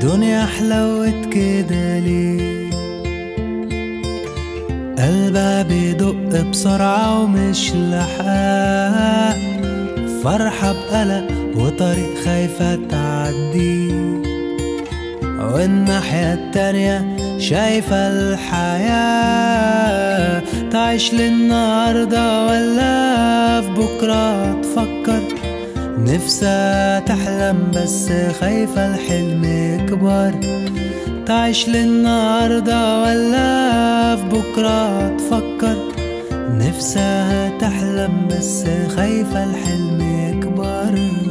الدنيا حلوت كده ليه قلبها بيدق بسرعة ومش لحقها فرحة بقلق وطريق خايفة تعدي والناحية التانية شايفة الحياة تعيش للنهاردة ولا في بكرة تفكر نفسها تحلم بس خايفة الحلم يكبر تعيش للنهاردة ولا في بكرة تفكر نفسها تحلم بس خايفة الحلم يكبر